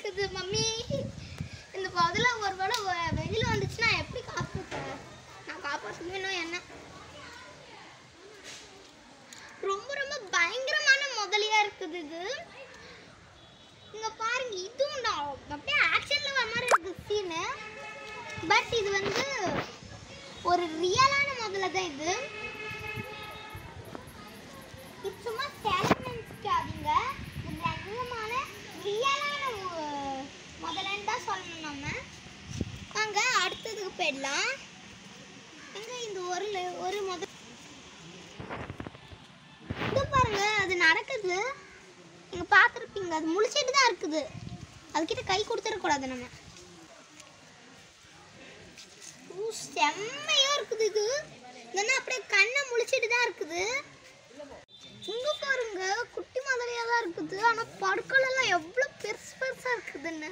இருக்குது மம்மி இந்த பதில ஒரு வேளை வெ- வெளியில வந்துச்சுன்னா எப்படி காப்பாத்த நான் காப்பாற்றணும் என்ன ரொம்ப ரொம்ப பயங்கரமான முதலியா இருக்குது இது இங்க பாருங்க இதுவும் தான் அப்படியே ஆக்ஷன்ல வர மாதிரி இருக்கு சீனு பட் இது வந்து ஒரு ரியலான முதல்ல தான் இது இது சும்மா ஸ்கேன் நினைச்சுக்காதீங்க இது நிஜமான ரியலான முதலன்னு தான் சொல்லணும் நம்ம வாங்க அடுத்ததுக்கு போயிடலாம் எங்க இந்த ஒரு ல- ஒரு முதல் இது பாருங்க அது நடக்குது நீங்க பார்த்துருப்பீங்க அது முழிச்சிட்டு தான் இருக்குது அதுக்கிட்ட கை கொடுத்துடக்கூடாது நம்ம ஊ, செம்மையா இருக்குது இது இல்லைன்னா அப்படியே கண்ணை முழிச்சிட்டு தான் இருக்குது இங்க பாருங்க குட்டி மாதிரியா தான் இருக்குது ஆனா பற்கள் எல்லாம் எவ்வளவு பெருசு பெருசா இருக்குதுன்னு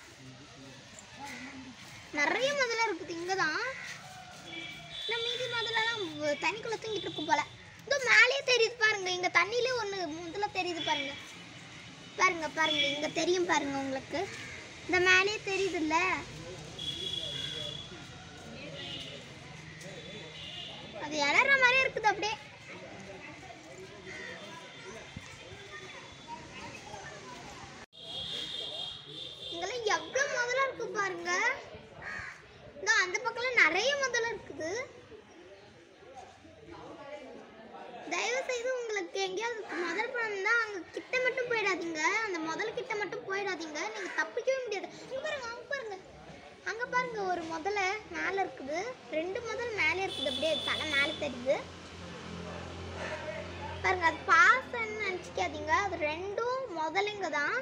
நிறைய முதல்ல இருக்குது இங்க தான் நம்ம மீதி முதல்லலாம் வ- தண்ணிக்குள்ள தூங்கிட்டு இருக்கும் போல இதோ மேலேயே தெரியுது பாருங்க இங்க தண்ணியிலே ஒண்ணு முதல்ல தெரியுது பாருங்க பாருங்க பாருங்க இங்க தெரியும் பாருங்க உங்களுக்கு இந்த மேலேயே தெரியுதுல்ல அது இளற மாதிரியே இருக்குது அப்படியே இங்கெல்லாம் எவ்வளவு முதல்ல இருக்கு பாருங்க இதோ அந்த பக்கம்லாம் நிறைய முதல்ல இருக்குது தயவு செய்து உங்களுக்கு எங்கேயாவது முதல் படம் தான் அங்க கிட்ட மட்டும் போயிடாதீங்க அந்த முதல் கிட்ட மட்டும் போயிடாதீங்க நீங்க தப்பிக்கவே முடியாது இங்க பாருங்க அங்க பாருங்க அங்க பாருங்க ஒரு முதல்ல மேல இருக்குது ரெண்டு முதல் மேலே இருக்குது அப்படியே தலை மேல தெரியுது பாருங்க அது பாசன்னு நினச்சிக்காதீங்க அது ரெண்டும் முதலுங்க தான்